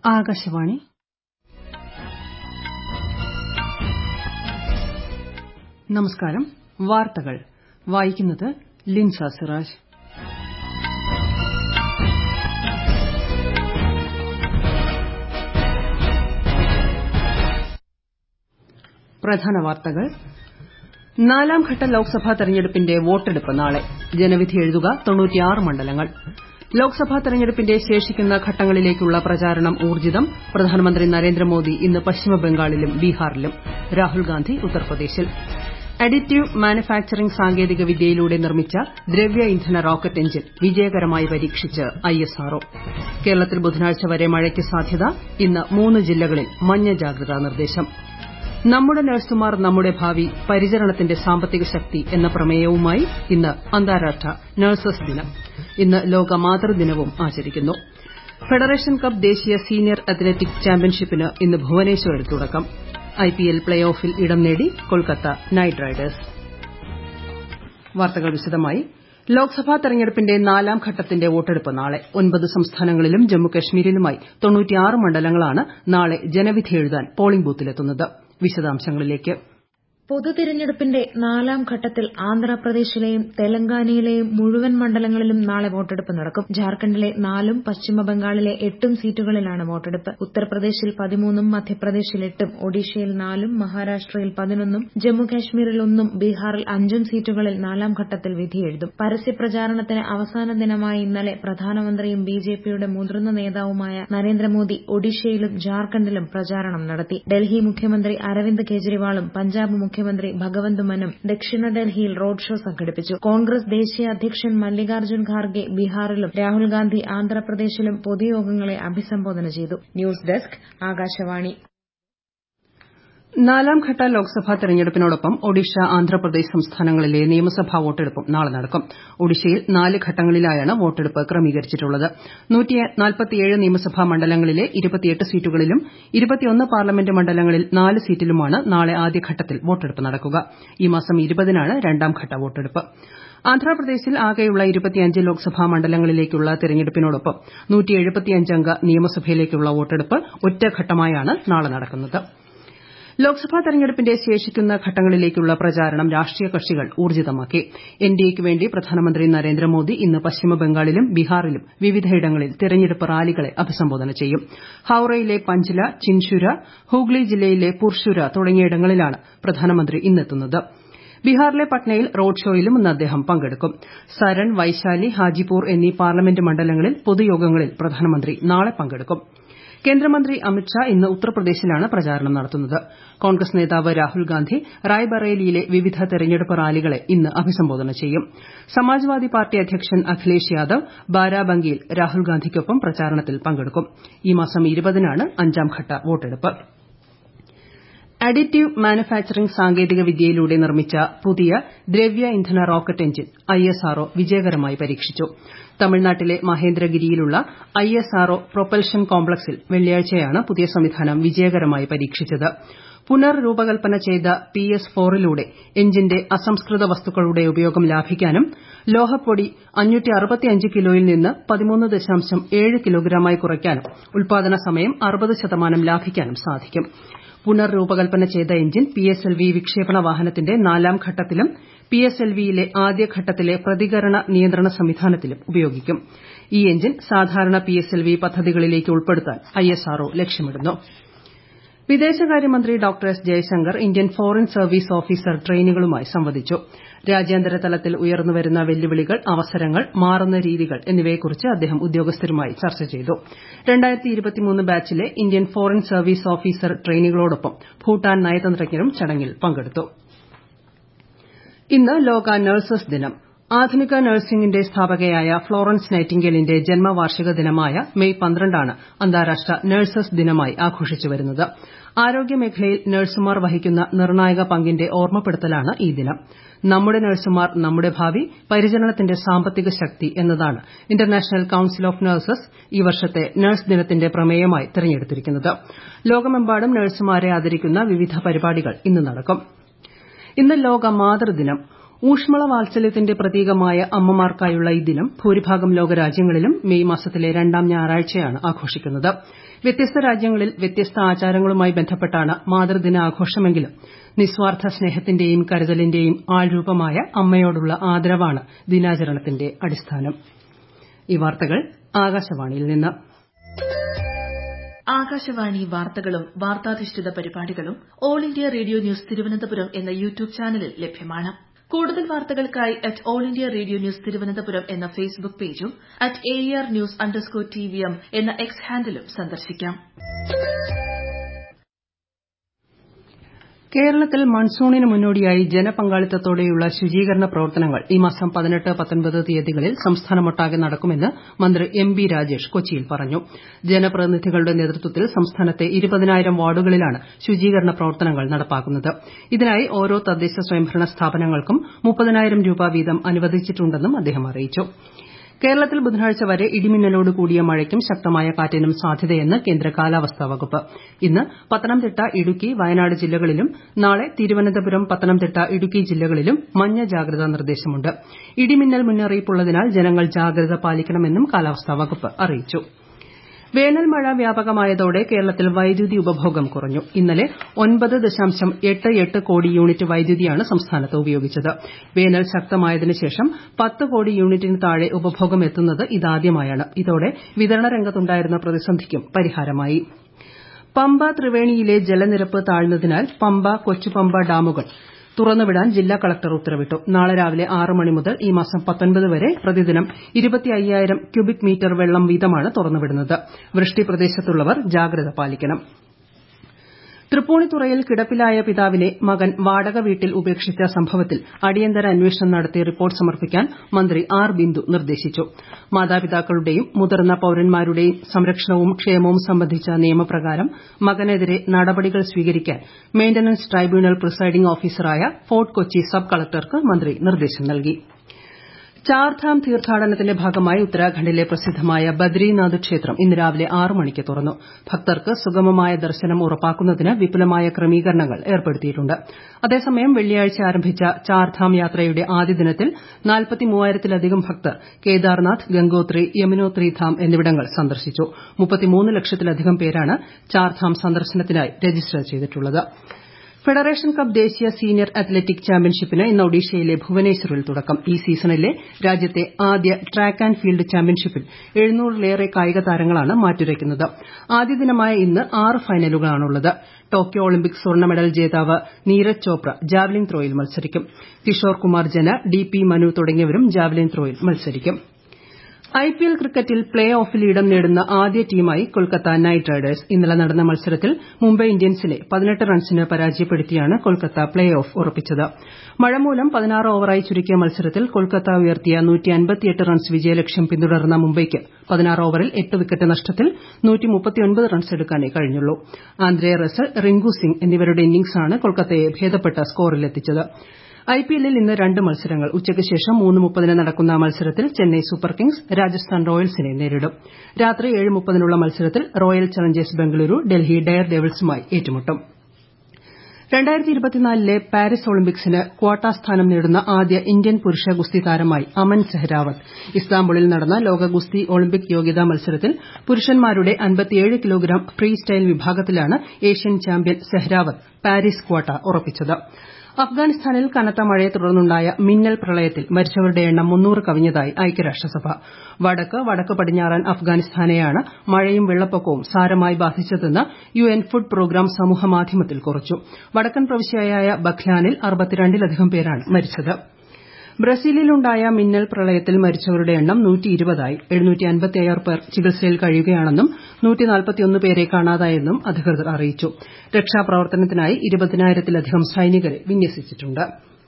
ആകാശവാണി നമസ്കാരം വാർത്തകൾ വായിക്കുന്നത് ലിൻസ സിറാജ് പ്രധാന വാർത്തകൾ നാലാം ഘട്ട ലോക്സഭാ തെരഞ്ഞെടുപ്പിന്റെ വോട്ടെടുപ്പ് നാളെ ജനവിധി എഴുതുക മണ്ഡലങ്ങൾ ലോക്സഭാ തെരഞ്ഞെടുപ്പിന്റെ ശേഷിക്കുന്ന ഘട്ടങ്ങളിലേക്കുള്ള പ്രചാരണം ഊർജ്ജിതം പ്രധാനമന്ത്രി നരേന്ദ്രമോദി ഇന്ന് പശ്ചിമബംഗാളിലും ബീഹാറിലും രാഹുൽഗാന്ധി ഉത്തർപ്രദേശിൽ അഡിറ്റീവ് മാനുഫാക്ചറിംഗ് സാങ്കേതിക വിദ്യയിലൂടെ നിർമ്മിച്ച ദ്രവ്യ ഇന്ധന റോക്കറ്റ് എഞ്ചിൻ വിജയകരമായി പരീക്ഷിച്ച് ഐഎസ്ആർഒ കേരളത്തിൽ ബുധനാഴ്ച വരെ മഴയ്ക്ക് സാധ്യത ഇന്ന് മൂന്ന് ജില്ലകളിൽ മഞ്ഞ ജാഗ്രതാ നിർദ്ദേശം നമ്മുടെ നഴ്സുമാർ നമ്മുടെ ഭാവി പരിചരണത്തിന്റെ സാമ്പത്തിക ശക്തി എന്ന പ്രമേയവുമായി ഇന്ന് അന്താരാഷ്ട്ര നഴ്സസ് ദിനം ഇന്ന് ലോക മാതൃദിനവും ആചരിക്കുന്നു ഫെഡറേഷൻ കപ്പ് ദേശീയ സീനിയർ അത്ലറ്റിക് ചാമ്പ്യൻഷിപ്പിന് ഇന്ന് ഭുവനേശ്വറിൽ തുടക്കം ഐപിഎൽ പ്ലേ ഓഫിൽ ഇടം നേടി കൊൽക്കത്ത നൈറ്റ് റൈഡേഴ്സ് വാർത്തകൾ വിശദമായി ലോക്സഭാ തെരഞ്ഞെടുപ്പിന്റെ നാലാം ഘട്ടത്തിന്റെ വോട്ടെടുപ്പ് നാളെ ഒൻപത് സംസ്ഥാനങ്ങളിലും ജമ്മുകശ്മീരിലുമായി മണ്ഡലങ്ങളാണ് നാളെ ജനവിധി എഴുതാൻ പോളിംഗ് ബൂത്തിലെത്തുന്നത് വിശദാംശങ്ങളിലേക്ക് പൊതുതിരഞ്ഞെടുപ്പിന്റെ നാലാം ഘട്ടത്തിൽ ആന്ധ്രാപ്രദേശിലെയും തെലങ്കാനയിലെയും മുഴുവൻ മണ്ഡലങ്ങളിലും നാളെ വോട്ടെടുപ്പ് നടക്കും ജാർഖണ്ഡിലെ നാലും പശ്ചിമബംഗാളിലെ എട്ടും സീറ്റുകളിലാണ് വോട്ടെടുപ്പ് ഉത്തർപ്രദേശിൽ പതിമൂന്നും മധ്യപ്രദേശിൽ എട്ടും ഒഡീഷയിൽ നാലും മഹാരാഷ്ട്രയിൽ പതിനൊന്നും ജമ്മുകാശ്മീരിൽ ഒന്നും ബീഹാറിൽ അഞ്ചും സീറ്റുകളിൽ നാലാം ഘട്ടത്തിൽ വിധിയെഴുതും പരസ്യപ്രചാരണത്തിന് അവസാന ദിനമായ ഇന്നലെ പ്രധാനമന്ത്രിയും ബിജെപിയുടെ മുതിർന്ന നേതാവുമായ നരേന്ദ്രമോദി ഒഡീഷയിലും ജാർഖണ്ഡിലും പ്രചാരണം നടത്തി ഡൽഹി മുഖ്യമന്ത്രി അരവിന്ദ് കെജ്രിവാളും പഞ്ചാബ് മുഖ്യമന്ത്രി മുഖ്യമന്ത്രി ഭഗവന്ത് മനും ദക്ഷിണ ഡൽഹിയിൽ റോഡ് ഷോ സംഘടിപ്പിച്ചു കോൺഗ്രസ് ദേശീയ അധ്യക്ഷൻ മല്ലികാർജ്ജുൻ ഖാർഗെ ബീഹാറിലും രാഹുൽഗാന്ധി ആന്ധ്രാപ്രദേശിലും പൊതുയോഗങ്ങളെ അഭിസംബോധന ചെയ്തു ന്യൂസ് ഡെസ്ക് ആകാശവാണി നാലാം ഘട്ട ലോക്സഭാ തെരഞ്ഞെടുപ്പിനോടൊപ്പം ഒഡീഷ ആന്ധ്രാപ്രദേശ് സംസ്ഥാനങ്ങളിലെ നിയമസഭാ വോട്ടെടുപ്പും നാളെ നടക്കും ഒഡീഷയിൽ നാല് ഘട്ടങ്ങളിലായാണ് വോട്ടെടുപ്പ് ക്രമീകരിച്ചിട്ടുള്ളത് നിയമസഭാ മണ്ഡലങ്ങളിലെ സീറ്റുകളിലും പാർലമെന്റ് മണ്ഡലങ്ങളിൽ നാല് സീറ്റിലുമാണ് നാളെ ആദ്യഘട്ടത്തിൽ വോട്ടെടുപ്പ് നടക്കുക ഈ മാസം ഇരുപതിനാണ് രണ്ടാംഘട്ട വോട്ടെടുപ്പ് ആന്ധ്രാപ്രദേശിൽ ആകെയുള്ള ലോക്സഭാ മണ്ഡലങ്ങളിലേക്കുള്ള തെരഞ്ഞെടുപ്പിനോടൊപ്പം അംഗ നിയമസഭയിലേക്കുള്ള വോട്ടെടുപ്പ് ഒറ്റഘട്ടമായാണ് നാളെ നടക്കുന്നത് ലോക്സഭാ തെരഞ്ഞെടുപ്പിന്റെ ശേഷിക്കുന്ന ഘട്ടങ്ങളിലേക്കുള്ള പ്രചാരണം രാഷ്ട്രീയ കക്ഷികൾ ഊർജ്ജിതമാക്കി എൻഡിഎയ്ക്ക് വേണ്ടി പ്രധാനമന്ത്രി നരേന്ദ്രമോദി ഇന്ന് പശ്ചിമബംഗാളിലും ബീഹാറിലും വിവിധയിടങ്ങളിൽ തെരഞ്ഞെടുപ്പ് റാലികളെ അഭിസംബോധന ചെയ്യും ഹൌറയിലെ പഞ്ചില ചിൻഷുര ഹൂഗ്ലി ജില്ലയിലെ പുർഷുര തുടങ്ങിയിടങ്ങളിലാണ് പ്രധാനമന്ത്രി ഇന്നെത്തുന്നത് ബീഹാറിലെ പട്നയിൽ റോഡ് ഷോയിലും ഇന്ന് അദ്ദേഹം പങ്കെടുക്കും സരൺ വൈശാലി ഹാജിപൂർ എന്നീ പാർലമെന്റ് മണ്ഡലങ്ങളിൽ പൊതുയോഗങ്ങളിൽ പ്രധാനമന്ത്രി നാളെ പങ്കെടുക്കും കേന്ദ്രമന്ത്രി അമിത്ഷാ ഇന്ന് ഉത്തർപ്രദേശിലാണ് പ്രചാരണം നടത്തുന്നത് കോൺഗ്രസ് നേതാവ് രാഹുൽഗാന്ധി റായ്ബറേലിയിലെ വിവിധ തെരഞ്ഞെടുപ്പ് റാലികളെ ഇന്ന് അഭിസംബോധന ചെയ്യും സമാജ്വാദി പാർട്ടി അധ്യക്ഷൻ അഖിലേഷ് യാദവ് ബാരാബങ്കിയിൽ രാഹുൽഗാന്ധിക്കൊപ്പം പ്രചാരണത്തിൽ പങ്കെടുക്കും ഈ മാസം ഇരുപതിനാണ് അഞ്ചാംഘട്ട വോട്ടെടുപ്പ് അഡിറ്റീവ് മാനുഫാക്ചറിംഗ് സാങ്കേതിക വിദ്യയിലൂടെ നിർമ്മിച്ച പുതിയ ദ്രവ്യ ഇന്ധന റോക്കറ്റ് എഞ്ചിൻ ഐഎസ്ആർഒ വിജയകരമായി പരീക്ഷിച്ചു തമിഴ്നാട്ടിലെ മഹേന്ദ്രഗിരിയിലുള്ള ഐഎസ്ആർഒ പ്രൊപ്പൽഷൻ കോംപ്ലക്സിൽ വെള്ളിയാഴ്ചയാണ് പുതിയ സംവിധാനം വിജയകരമായി പരീക്ഷിച്ചത് പുനർരൂപകൽപ്പന ചെയ്ത പി എസ് ഫോറിലൂടെ എഞ്ചിന്റെ അസംസ്കൃത വസ്തുക്കളുടെ ഉപയോഗം ലാഭിക്കാനും ലോഹപ്പൊടി കിലോയിൽ നിന്ന് കിലോഗ്രാമായി കുറയ്ക്കാനും ഉൽപാദന സമയം അറുപത് ശതമാനം ലാഭിക്കാനും സാധിക്കും പുനർരൂപകൽപ്പന ചെയ്ത എഞ്ചിൻ പിഎസ്എൽവി വിക്ഷേപണ വാഹനത്തിന്റെ നാലാം ഘട്ടത്തിലും പിഎസ്എൽവിയിലെ ആദ്യഘട്ടത്തിലെ പ്രതികരണ നിയന്ത്രണ സംവിധാനത്തിലും ഉപയോഗിക്കും ഈ എഞ്ചിൻ സാധാരണ പിഎസ്എൽവി പദ്ധതികളിലേക്ക് ഉൾപ്പെടുത്താൻ ഐഎസ്ആർഒ ലക്ഷ്യമിടുന്നു വിദേശകാര്യമന്ത്രി doctor S Jaishankar Indian foreign service officer ട്രെയിനികളുമായി സംവദിച്ചു രാജ്യാന്തര തലത്തിൽ ഉയർന്നുവരുന്ന വെല്ലുവിളികൾ അവസരങ്ങൾ മാറുന്ന രീതികൾ എന്നിവയെക്കുറിച്ച് അദ്ദേഹം ഉദ്യോഗസ്ഥരുമായി ചർച്ച ചെയ്തു ബാച്ചിലെ ഇന്ത്യൻ ഫോറിൻ സർവീസ് ഓഫീസർ ട്രെയിനികളോടൊപ്പം ഭൂട്ടാൻ നയതന്ത്രജ്ഞരും ചടങ്ങിൽ പങ്കെടുത്തു ഇന്ന് ലോക നഴ്സസ് ദിനം ആധുനിക നഴ്സിംഗിന്റെ സ്ഥാപകയായ ഫ്ളോറൻസ് നൈറ്റിംഗേലിന്റെ ജന്മവാർഷിക ദിനമായ മെയ് പന്ത്രണ്ടാണ് അന്താരാഷ്ട്ര നഴ്സസ് ദിനമായി ആഘോഷിച്ചുവരുന്നത് ആരോഗ്യമേഖലയിൽ നഴ്സുമാർ വഹിക്കുന്ന നിർണായക പങ്കിന്റെ ഓർമ്മപ്പെടുത്തലാണ് ഈ ദിനം നമ്മുടെ നഴ്സുമാർ നമ്മുടെ ഭാവി പരിചരണത്തിന്റെ സാമ്പത്തിക ശക്തി എന്നതാണ് ഇന്റർനാഷണൽ കൌൺസിൽ ഓഫ് നഴ്സസ് ഈ വർഷത്തെ നഴ്സ് ദിനത്തിന്റെ പ്രമേയമായി തെരഞ്ഞെടുത്തിരിക്കുന്നത് ലോകമെമ്പാടും നഴ്സുമാരെ ആദരിക്കുന്ന വിവിധ പരിപാടികൾ ഇന്ന് നടക്കും ഇന്ന് ലോക മാതൃദിനം ഊഷ്മള വാത്സല്യത്തിന്റെ പ്രതീകമായ അമ്മമാർക്കായുള്ള ഈ ദിനം ഭൂരിഭാഗം ലോകരാജ്യങ്ങളിലും മെയ് മാസത്തിലെ രണ്ടാം ഞായറാഴ്ചയാണ് ആഘോഷിക്കുന്നത് വ്യത്യസ്ത രാജ്യങ്ങളിൽ വ്യത്യസ്ത ആചാരങ്ങളുമായി ബന്ധപ്പെട്ടാണ് മാതൃദിനാഘോഷമെങ്കിലും നിസ്വാർത്ഥ സ്നേഹത്തിന്റെയും കരുതലിന്റെയും ആൾരൂപമായ അമ്മയോടുള്ള ആദരവാണ് ദിനാചരണത്തിന്റെ അടിസ്ഥാനം ഈ വാർത്തകൾ ആകാശവാണിയിൽ നിന്ന് ആകാശവാണി വാർത്തകളും വാർത്താധിഷ്ഠിത പരിപാടികളും all India radio news Thiruvananthapuram എന്ന യൂട്യൂബ് ചാനലിൽ ലഭ്യമാണ് കൂടുതൽ വാർത്തകൾക്കായി at all India radio news Thiruvananthapuram എന്ന ഫേസ്ബുക്ക് പേജും at A R news underscore T V M എന്ന എക്സ് ഹാൻഡിലും സന്ദർശിക്കാം കേരളത്തിൽ മൺസൂണിന് മുന്നോടിയായി ജനപങ്കാളിത്തത്തോടെയുള്ള ശുചീകരണ പ്രവർത്തനങ്ങൾ ഈ മാസം പതിനെട്ട് പത്തൊൻപത് തീയതികളിൽ സംസ്ഥാനമൊട്ടാകെ നടക്കുമെന്ന് മന്ത്രി എം ബി രാജേഷ് കൊച്ചിയിൽ പറഞ്ഞു ജനപ്രതിനിധികളുടെ നേതൃത്വത്തിൽ സംസ്ഥാനത്തെ ഇരുപതിനായിരം വാർഡുകളിലാണ് ശുചീകരണ പ്രവർത്തനങ്ങൾ നടപ്പാക്കുന്നത് ഇതിനായി ഓരോ തദ്ദേശ സ്വയംഭരണ സ്ഥാപനങ്ങൾക്കും മുപ്പതിനായിരം രൂപ വീതം അനുവദിച്ചിട്ടുണ്ടെന്നും അദ്ദേഹം അറിയിച്ചു കേരളത്തിൽ ബുധനാഴ്ച വരെ ഇടിമിന്നലോട് കൂടിയ മഴയ്ക്കും ശക്തമായ കാറ്റിനും സാധ്യതയെന്ന് കേന്ദ്ര കാലാവസ്ഥാ വകുപ്പ് ഇന്ന് പത്തനംതിട്ട ഇടുക്കി വയനാട് ജില്ലകളിലും നാളെ തിരുവനന്തപുരം പത്തനംതിട്ട ഇടുക്കി ജില്ലകളിലും മഞ്ഞ ജാഗ്രതാ നിർദ്ദേശമുണ്ട് ഇടിമിന്നൽ മുന്നറിയിപ്പുള്ളതിനാൽ ജനങ്ങൾ ജാഗ്രത പാലിക്കണമെന്നും കാലാവസ്ഥാ വകുപ്പ് അറിയിച്ചു വേനൽ മഴ വ്യാപകമായതോടെ കേരളത്തിൽ വൈദ്യുതി ഉപഭോഗം കുറഞ്ഞു ഇന്നലെ ഒൻപത് ദശാംശം എട്ട് എട്ട് കോടി യൂണിറ്റ് വൈദ്യുതിയാണ് സംസ്ഥാനത്ത് ഉപയോഗിച്ചത് വേനൽ ശക്തമായതിനു ശേഷം പത്ത് കോടി യൂണിറ്റിന് താഴെ ഉപഭോഗം എത്തുന്നത് ഇതാദ്യമായാണ് ഇതോടെ വിതരണ രംഗത്തുണ്ടായിരുന്ന പ്രതിസന്ധിക്കും പരിഹാരമായി പമ്പ ത്രിവേണിയിലെ ജലനിരപ്പ് താഴ്ന്നതിനാൽ പമ്പ കൊച്ചുപമ്പ ഡാമുകൾ തുറന്നുവിടാൻ ജില്ലാ കളക്ടർ ഉത്തരവിട്ടു നാളെ രാവിലെ ആറ് മണി മുതൽ ഈ മാസം പത്തൊൻപത് വരെ പ്രതിദിനം ഇരുപത്തി അയ്യായിരം ക്യൂബിക് മീറ്റർ വെള്ളം വീതമാണ് തുറന്നുവിടുന്നത് വൃഷ്ടി പ്രദേശത്തുള്ളവർ ജാഗ്രത പാലിക്കണം തൃപ്പൂണിത്തുറയിൽ കിടപ്പിലായ പിതാവിനെ മകൻ വാടക വീട്ടിൽ ഉപേക്ഷിച്ച സംഭവത്തിൽ അടിയന്തര അന്വേഷണം നടത്തി റിപ്പോർട്ട് സമർപ്പിക്കാൻ മന്ത്രി ആർ ബിന്ദു നിർദ്ദേശിച്ചു മാതാപിതാക്കളുടെയും മുതിർന്ന പൌരന്മാരുടെയും സംരക്ഷണവും ക്ഷേമവും സംബന്ധിച്ച നിയമപ്രകാരം മകനെതിരെ നടപടികൾ സ്വീകരിക്കാൻ മെയിന്റനൻസ് ട്രൈബ്യൂണൽ പ്രിസൈഡിംഗ് ഓഫീസറായ ഫോർട്ട് കൊച്ചി സബ് കളക്ടർക്ക് മന്ത്രി നിർദ്ദേശം നൽകി ചാർധാം തീർത്ഥാടനത്തിന്റെ ഭാഗമായി ഉത്തരാഖണ്ഡിലെ പ്രസിദ്ധമായ ബദ്രീനാഥ് ക്ഷേത്രം ഇന്ന് രാവിലെ ആറ് മണിക്ക് തുറന്നു ഭക്തർക്ക് സുഗമമായ ദർശനം ഉറപ്പാക്കുന്നതിന് വിപുലമായ ക്രമീകരണങ്ങൾ ഏർപ്പെടുത്തിയിട്ടുണ്ട് അതേസമയം വെള്ളിയാഴ്ച ആരംഭിച്ച ചാർധാം യാത്രയുടെ ആദ്യ ദിനത്തിൽ നാൽപ്പത്തിമൂവായിരത്തിലധികം ഭക്തർ കേദാർനാഥ് ഗംഗോത്രി യമുനോത്രി ധാം എന്നിവിടങ്ങൾ സന്ദർശിച്ചു മുപ്പത്തിമൂന്ന് ലക്ഷത്തിലധികം പേരാണ് ചാർധാം സന്ദർശനത്തിനായി രജിസ്റ്റർ ചെയ്തിട്ടുള്ളത് ഫെഡറേഷൻ കപ്പ് ദേശീയ സീനിയർ അത്ലറ്റിക് ചാമ്പ്യൻഷിപ്പിന് ഇന്ന് ഒഡീഷയിലെ ഭുവനേശ്വറിൽ തുടക്കം ഈ സീസണിലെ രാജ്യത്തെ ആദ്യ ട്രാക്ക് ആന്റ് ഫീൽഡ് ചാമ്പ്യൻഷിപ്പിൽ എഴുന്നൂറിലേറെ കായിക താരങ്ങളാണ് മാറ്റുരയ്ക്കുന്നത് ആദ്യ ദിനമായ ഇന്ന് ആറ് ഫൈനലുകളാണുള്ളത് ടോക്കിയോ ഒളിമ്പിക്സ് സ്വർണ്ണ മെഡൽ ജേതാവ് നീരജ് ചോപ്ര ജാവലിൻ ത്രോയിൽ മത്സരിക്കും കിഷോർ കുമാർ ജന ഡി പി മനു തുടങ്ങിയവരും ജാവലിൻ ത്രോയിൽ മത്സരിക്കും ഐപിഎൽ ക്രിക്കറ്റിൽ പ്ലേ ഓഫിൽ ഇടം നേടുന്ന ആദ്യ ടീമായി കൊൽക്കത്ത നൈറ്റ് റൈഡേഴ്സ് ഇന്നലെ നടന്ന മത്സരത്തിൽ മുംബൈ ഇന്ത്യൻസിനെ പതിനെട്ട് റൺസിന് പരാജയപ്പെടുത്തിയാണ് കൊൽക്കത്ത പ്ലേ ഓഫ് ഉറപ്പിച്ചത് മഴ മൂലം പതിനാറ് ഓവറായി ചുരുക്കിയ മത്സരത്തിൽ കൊൽക്കത്ത ഉയർത്തിയ റൺസ് വിജയലക്ഷ്യം പിന്തുടർന്ന മുംബൈക്ക് പതിനാറ് ഓവറിൽ എട്ട് വിക്കറ്റ് നഷ്ടത്തിൽ റൺസ് എടുക്കാനേ കഴിഞ്ഞുള്ളൂ ആന്ദ്രെ റസൽ റിങ്കു സിംഗ് എന്നിവരുടെ ഇന്നിംഗ്സാണ് കൊൽക്കത്തയെ ഭേദപ്പെട്ട സ്കോറിലെത്തിച്ചത് ഐപിഎല്ലിൽ ഇന്ന് രണ്ട് മത്സരങ്ങൾ ഉച്ചയ്ക്ക് ശേഷം മൂന്ന് മുപ്പതിന് നടക്കുന്ന മത്സരത്തിൽ ചെന്നൈ സൂപ്പർ കിങ്സ് രാജസ്ഥാൻ റോയൽസിനെ നേരിടും രാത്രി ഏഴ് മുപ്പതിനുള്ള മത്സരത്തിൽ royal challengers Bengaluru Delhi dare ഡെവിൾസുമായി ഏറ്റുമുട്ടും ലെ പാരീസ് ഒളിമ്പിക്സിന് ക്വാട്ട സ്ഥാനം നേടുന്ന ആദ്യ ഇന്ത്യൻ പുരുഷ ഗുസ്തി താരമായി അമൻ സെഹ്രാവത്ത് ഇസ്താംബുളിൽ നടന്ന ലോക ഗുസ്തി ഒളിമ്പിക് യോഗ്യതാ മത്സരത്തിൽ പുരുഷന്മാരുടെ കിലോഗ്രാം ഫ്രീ സ്റ്റൈൽ വിഭാഗത്തിലാണ് Asian champion Sehrawat Paris quota ഉറപ്പിച്ചത് അഫ്ഗാനിസ്ഥാനിൽ കനത്ത മഴയെ തുടർന്നുണ്ടായ മിന്നൽ പ്രളയത്തിൽ മരിച്ചവരുടെ എണ്ണം മുന്നൂറ് കവിഞ്ഞതായി ഐക്യരാഷ്ട്രസഭ വടക്ക് വടക്ക് പടിഞ്ഞാറൻ അഫ്ഗാനിസ്ഥാനെയാണ് മഴയും വെള്ളപ്പൊക്കവും സാരമായി ബാധിച്ചതെന്ന് യുഎൻ ഫുഡ് പ്രോഗ്രാം സമൂഹമാധ്യമത്തിൽ കുറിച്ചു വടക്കൻ പ്രവിശ്യയായ ബഘ്ലാനിൽ അറുപത്തിരണ്ടിലധികം പേരാണ് മരിച്ചത് ബ്രസീലിലുണ്ടായ മിന്നൽ പ്രളയത്തിൽ മരിച്ചവരുടെ എണ്ണം ആയി പേർ ചികിത്സയിൽ കഴിയുകയാണെന്നും പേരെ കാണാതായെന്നും അധികൃതർ അറിയിച്ചു രക്ഷാപ്രവർത്തനത്തിനായി ഇരുപതിനായിരത്തിലധികം സൈനികരെ വിന്യസിച്ചിട്ടുണ്ട്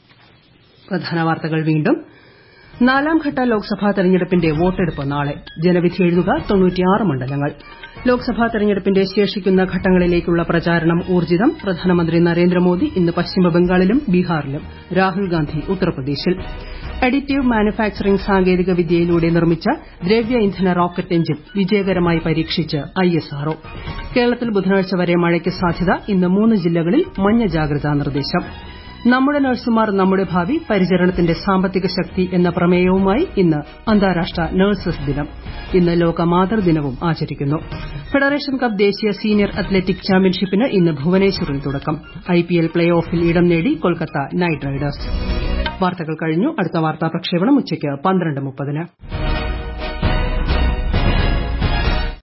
നാലാംഘട്ട ലോക്സഭാ തെരഞ്ഞെടുപ്പിന്റെ വോട്ടെടുപ്പ് നാളെ ജനവിധി എഴുതുക മണ്ഡലങ്ങൾ ലോക്സഭാ തെരഞ്ഞെടുപ്പിന്റെ ശേഷിക്കുന്ന ഘട്ടങ്ങളിലേക്കുള്ള പ്രചാരണം ഊർജ്ജിതം പ്രധാനമന്ത്രി നരേന്ദ്രമോദി ഇന്ന് പശ്ചിമബംഗാളിലും ബീഹാറിലും രാഹുൽ ഗാന്ധി ഉത്തർപ്രദേശിൽ അഡിറ്റീവ് മാനുഫാക്ചറിംഗ് സാങ്കേതിക വിദ്യയിലൂടെ നിർമ്മിച്ച ദ്രവ്യ ഇന്ധന റോക്കറ്റ് എഞ്ചിൻ വിജയകരമായി പരീക്ഷിച്ച് ഐഎസ്ആർഒ കേരളത്തിൽ ബുധനാഴ്ച വരെ മഴയ്ക്ക് സാധ്യത ഇന്ന് മൂന്ന് ജില്ലകളിൽ മഞ്ഞ ജാഗ്രതാ നിർദ്ദേശം നമ്മുടെ നഴ്സുമാർ നമ്മുടെ ഭാവി പരിചരണത്തിന്റെ സാമ്പത്തിക ശക്തി എന്ന പ്രമേയവുമായി ഇന്ന് അന്താരാഷ്ട്ര നഴ്സസ് ദിനം ഇന്ന് ലോക മാതൃദിനവും ആചരിക്കുന്നു ഫെഡറേഷൻ കപ്പ് ദേശീയ സീനിയർ അത്ലറ്റിക് ചാമ്പ്യൻഷിപ്പിന് ഇന്ന് ഭുവനേശ്വറിൽ തുടക്കം ഐപിഎൽ പ്ലേ ഓഫിൽ ഇടം നേടി കൊൽക്കത്ത നൈറ്റ് റൈഡേഴ്സ് വാർത്തകൾ കഴിഞ്ഞു അടുത്ത വാർത്താ പ്രക്ഷേപണം ഉച്ചയ്ക്ക് പന്ത്രണ്ട് മുപ്പതിന്